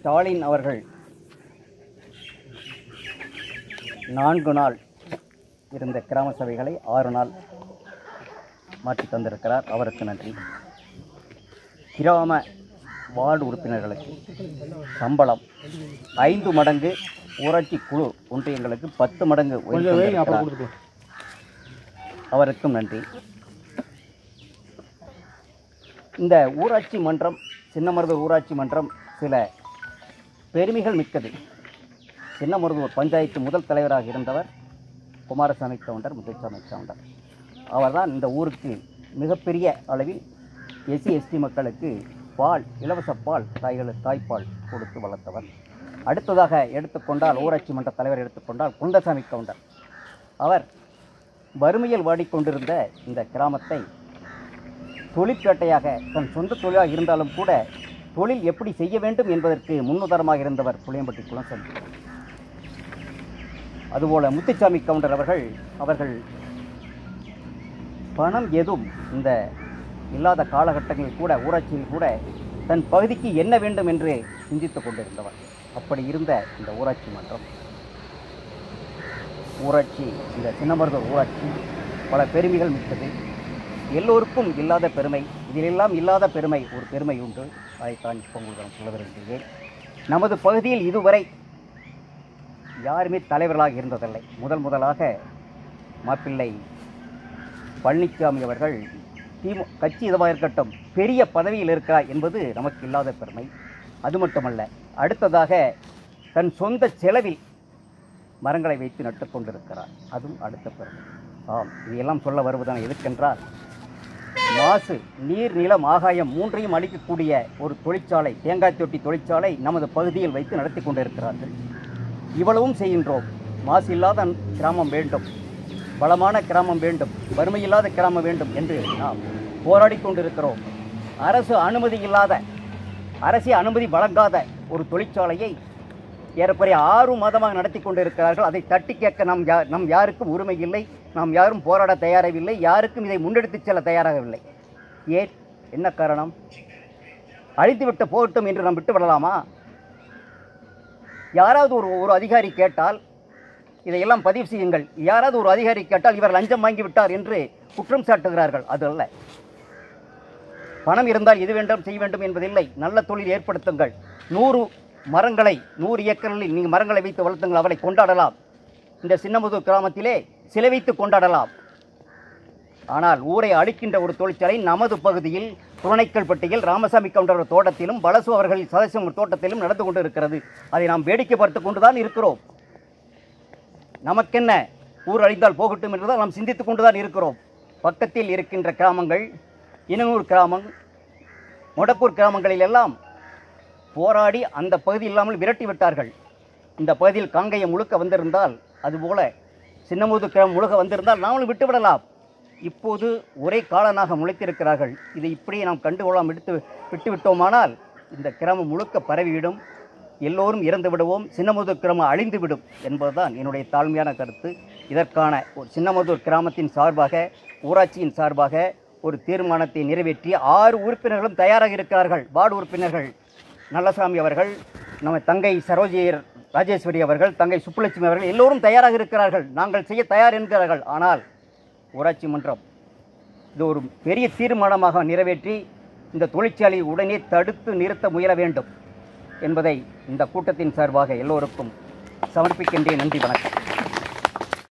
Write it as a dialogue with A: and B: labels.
A: ஸ்டாலின் அவர்கள் நான்கு நாள் இருந்த கிராம சபைகளை ஆறு நாள் மாற்றி தந்திருக்கிறார் அவருக்கு நன்றி கிராம வார்டு உறுப்பினர்களுக்கு சம்பளம் ஐந்து மடங்கு ஊராட்சி குழு ஒன்றியங்களுக்கு பத்து மடங்கு உயர்த்தி தந்திருக்கிறார். அவருக்கும் நன்றி இந்த ஊராட்சி மன்றம் சின்னமருதூர் ஊராட்சி மன்றம் சில பெருமைகள் மிக்கது சின்னமருதூர் பஞ்சாயத்து முதல் தலைவராக இருந்தவர் குமாரசாமி கவுண்டர் முத்துசாமி கவுண்டர் அவர்தான் இந்த ஊருக்கு மிகப்பெரிய அளவில் எஸ்சி எஸ்டி மக்களுக்கு பால் இலவச பால் தாய்கள் தாய்ப்பால் கொடுத்து வளர்த்தவர் அடுத்ததாக எடுத்துக்கொண்டால் ஊராட்சி மன்ற தலைவர் எடுத்துக்கொண்டால் குண்டசாமி கவுண்டர் அவர் வறுமையில் வாடிக்கொண்டிருந்த இந்த கிராமத்தை தொழிற்பேட்டையாக தன் சொந்த தொழிலாக இருந்தாலும் கூட தொழில் எப்படி செய்ய வேண்டும் என்பதற்கு முன்னுதாரணமாக இருந்தவர் புளியம்பட்டி குலசன் அதுபோல முத்துச்சாமி கவுண்டர் அவர்கள் அவர்கள் பணம் எதுவும் இந்த இல்லாத காலகட்டங்களில் கூட ஊராட்சியில் கூட தன் பகுதிக்கு என்ன வேண்டும் என்று சிந்தித்துக் கொண்டிருந்தவர் அப்படி இருந்த இந்த ஊராட்சி மன்றம் ஊராட்சி இந்த சின்னமருதூர் ஊராட்சி பல பெருமைகள் மிக்கது எல்லோருக்கும் இல்லாத பெருமை இதிலெல்லாம் இல்லாத பெருமை ஒரு பெருமை உண்டு அதைத்தான் இப்போ உங்களுக்கு நான் சொல்ல விரும்புகிறேன் நமது பகுதியில் இதுவரை யாருமே தலைவர்களாக இருந்ததில்லை முதல் முதலாக மாப்பிள்ளை பழனிசாமி அவர்கள் திமு கட்சி இதுவாக இருக்கட்டும் பெரிய பதவியில் இருக்கிறார் என்பது நமக்கு இல்லாத பெருமை அது மட்டுமல்ல அடுத்ததாக தன் சொந்த செலவில் மரங்களை வைத்து நட்டு கொண்டிருக்கிறார் அதுவும் அடுத்த பெருமை ஆம் இதையெல்லாம் சொல்ல வருவதான எதுக்கென்றால் மாசு நீர் நிலம் ஆகாயம் மூன்றையும் அளிக்கக்கூடிய ஒரு தொழிற்சாலை தேங்காய் தொட்டி தொழிற்சாலை நமது பகுதியில் வைத்து நடத்தி கொண்டிருக்கிறார்கள் இவ்வளவும் செய்கின்றோம் மாசு இல்லாத கிராமம் வேண்டும் வளமான கிராமம் வேண்டும் வறுமையில்லாத கிராமம் வேண்டும் என்று நாம் போராடி கொண்டிருக்கிறோம் அரசு அனுமதி இல்லாத அரசு அனுமதி வழங்காத ஒரு தொழிற்சாலையை ஏறக்குறைய ஆறு மாதமாக நடத்தி கொண்டிருக்கிறார்கள் அதை தட்டி கேட்க நாம் யா நம் யாருக்கும் உரிமை இல்லை நாம் யாரும் போராட தயாராகவில்லை யாருக்கும் இதை முன்னெடுத்துச் செல்ல தயாராகவில்லை ஏன் என்ன காரணம் அழித்துவிட்டு போகட்டும் என்று நாம் விட்டு விடலாமா யாராவது ஒரு ஒரு அதிகாரி கேட்டால் இதையெல்லாம் பதிவு செய்யுங்கள் யாராவது ஒரு அதிகாரி கேட்டால் இவர் லஞ்சம் வாங்கி விட்டார் என்று குற்றம் சாட்டுகிறார்கள் அது அல்ல பணம் இருந்தால் இது வேண்டும் செய்ய வேண்டும் என்பதில்லை நல்ல தொழில் ஏற்படுத்துங்கள் நூறு மரங்களை நூறு ஏக்கரில் நீங்கள் மரங்களை வைத்து வளர்த்துங்கள் அவளை கொண்டாடலாம் இந்த சின்னமுதூர் கிராமத்திலே சிலை வைத்து கொண்டாடலாம் ஆனால் ஊரை அழிக்கின்ற ஒரு தொழிற்சாலை நமது பகுதியில் துணைக்கல்பட்டியில் ராமசாமி கவுண்டர் தோட்டத்திலும் பலசு அவர்கள் சதசியம் தோட்டத்திலும் நடந்து கொண்டு இருக்கிறது அதை நாம் வேடிக்கை பார்த்து கொண்டுதான் இருக்கிறோம் நமக்கென்ன ஊர் அழிந்தால் போகட்டும் என்றுதான் நாம் சிந்தித்துக் கொண்டுதான் இருக்கிறோம் பக்கத்தில் இருக்கின்ற கிராமங்கள் இனங்கூர் கிராமம் மொடப்பூர் கிராமங்களில் எல்லாம் போராடி அந்த பகுதி இல்லாமல் விரட்டி விட்டார்கள் இந்த பகுதியில் காங்கேயம் முழுக்க வந்திருந்தால் அதுபோல சின்னமுது கிராமம் முழுக்க வந்திருந்தால் நாமளும் விட்டுவிடலாம் இப்போது ஒரே காலனாக முளைத்திருக்கிறார்கள் இதை இப்படியே நாம் கண்டுகொள்ளாமல் எடுத்து விட்டுவிட்டோமானால் இந்த கிராமம் முழுக்க பரவிவிடும் எல்லோரும் இறந்து விடுவோம் சின்னமுதூர் கிராமம் அழிந்துவிடும் என்பதுதான் என்னுடைய தாழ்மையான கருத்து இதற்கான ஒரு சின்னமுதூர் கிராமத்தின் சார்பாக ஊராட்சியின் சார்பாக ஒரு தீர்மானத்தை நிறைவேற்றி ஆறு உறுப்பினர்களும் தயாராக இருக்கிறார்கள் வார்டு உறுப்பினர்கள் நல்லசாமி அவர்கள் நம்ம தங்கை சரோஜி ராஜேஸ்வரி அவர்கள் தங்கை சுப்புலட்சுமி அவர்கள் எல்லோரும் தயாராக இருக்கிறார்கள் நாங்கள் செய்ய தயார் என்கிறார்கள் ஆனால் ஊராட்சி மன்றம் இது ஒரு பெரிய தீர்மானமாக நிறைவேற்றி இந்த தொழிற்சாலையை உடனே தடுத்து நிறுத்த முயல வேண்டும் என்பதை இந்த கூட்டத்தின் சார்பாக எல்லோருக்கும் சமர்ப்பிக்கின்றேன் நன்றி வணக்கம்